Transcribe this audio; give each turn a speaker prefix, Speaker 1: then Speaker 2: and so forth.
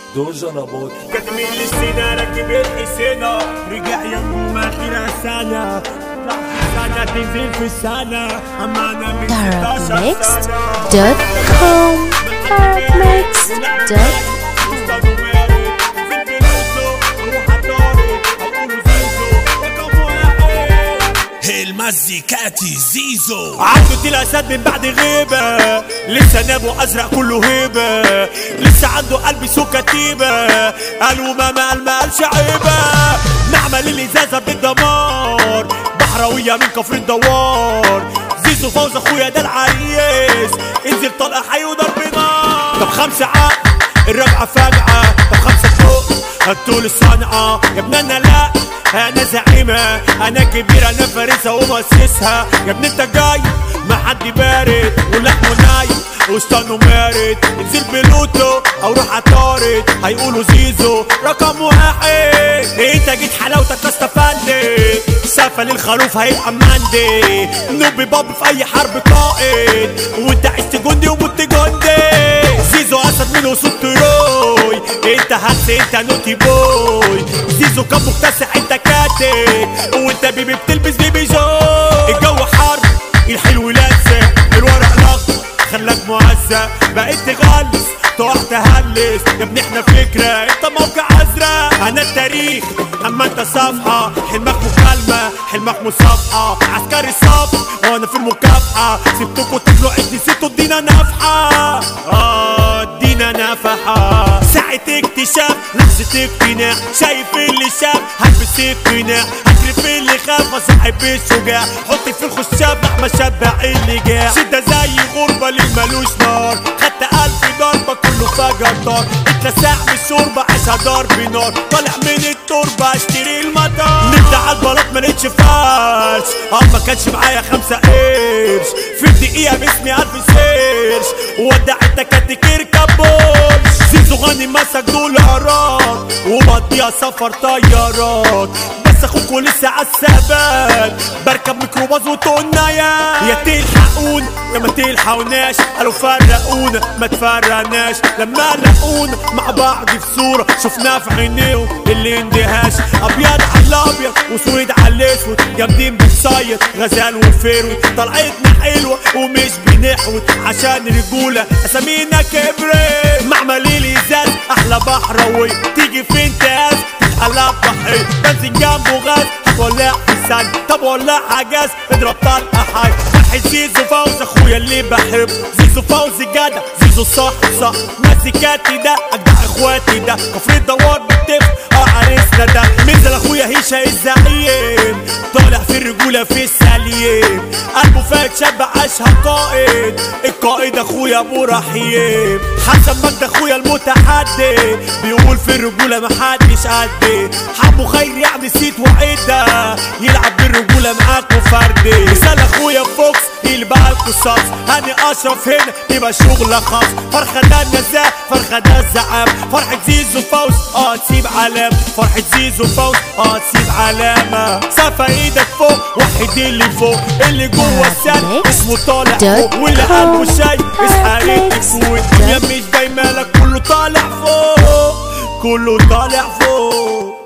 Speaker 1: دوجا نبوت
Speaker 2: كتمين للسنة راكب الحسينة رجع يمه ما خيرها سنة طلع في سنة تنزل في السنة أما أنا من 16 سنة
Speaker 3: Darabmixed.com Darabmixed.com
Speaker 2: المزيكاتي زيزو عنده تلاسات من بعد غيبة لسه نابه أزرق كله هيبة لسه عنده قلب سو كتيبة قالوا ما مال ما قالش عيبة نعمل الإزازة بالدمار بحراوية من كفر الدوار زيزو فوز أخويا ده العريس انزل طلقة حي وضرب نار طب خمسة عقل الرابعة فجعة طب خمسة فوق هتطول الصنعة يا ابن انا لا انا زعيمة انا كبيرة انا فارسها ومؤسسها يا ابن انت جاي ما حد بارد ولحمه نايم وسطانه مارد انزل بلوتو او روح عطارد هيقولوا زيزو رقم واحد انت جيت حلاوتك استفندي سفل للخروف هيبقى مندي نوبي باب في اي حرب قائد وانت عشت جندي ومت جندي زيزو اسد من وسط تروي انت هس انت نوتي بوي زيزو كان مكتسح انت كاتب وانت بيبي بتلبس بيبي جوي الجو حر الحلو لسه الورق الاخضر خلاك معزة بقيت تغلس تقع تهلس يا ابني احنا فكرة انت موقع ازرق انا التاريخ اما انت صفحة حلمك مكالمة حلمك مصافحة عسكري صف وانا في المكافحة سبتكوا تطلعوا نسيتوا ادينا نفحة اه ادينا نفحة ساعة اكتشاف لحظة اقتناع شايف اللي شاف هلبس اقتناع هجري في اللي خاف مصاحب الشجاع حطي في الخشاب لحمة شبع اللي جاع شدة زي غربة اللي ملوش نار خدت ألف ضربة كله فجر طار اتلسع من الشوربة عيشها ضرب نار طالع من التربة اشتري المطار نبدأ على البلاط ما لقيتش فرش اه ما كانش معايا خمسة قرش في دقيقة باسمي ألف سيرش ودع التكاتك كابوش زيزو غني مسك دولارات وبقضيها سفر طيارات بس اخوكوا لسه عالثبات بركب ميكروباص وتقولنا يا يا تلحقونا يا ما تلحقوناش قالوا فرقونا ما تفرقناش لما لقونا مع بعض في صورة شفناها في عينيهم اللي اندهاش ابيض على الابيض وسود على الاسود جامدين بتصيد غزال وفيروي طلعتنا حلوة ومش بنحوت عشان رجولة اسامينا كبرت معمل الازاز احلى بحراوي تيجي فين تاز تتقلب بحر بنزين جنبه غاز هتولع في ثانية طب ولع جاز اضرب طلقة حي فرحة زيزو فوز اخويا اللي بحب زيزو فوز جدع زيزو صح صح مزيكاتي ده اجدع اخواتي ده كفر الدوار بتف اه عريسنا ده منزل اخويا هيشا الزعيم طالع في الرجولة في السليم قلبه فات شاب عاشها قائد القائد اخويا ابو رحيم حسن مجد اخويا المتحدي بيقول في الرجولة محدش قدي حبه خير يعني سيت وعدة يلعب بالرجولة معاكوا فردي مثال اخويا فوكس اللي بقى القصاص هاني اشرف هنا يبقى شغل خاص فرخة ده النزاع فرخة ده الزعام فرحة زيزو فوز اه تسيب علامة فرحة زيزو فوز اه تسيب علامة سافة ايدك فوق وحد اللي فوق اللي جوه السد اسمه طالع فوق واللي قلبه شاي اسحارك فوق الدنيا مش دايما لك كله طالع فوق كله طالع فوق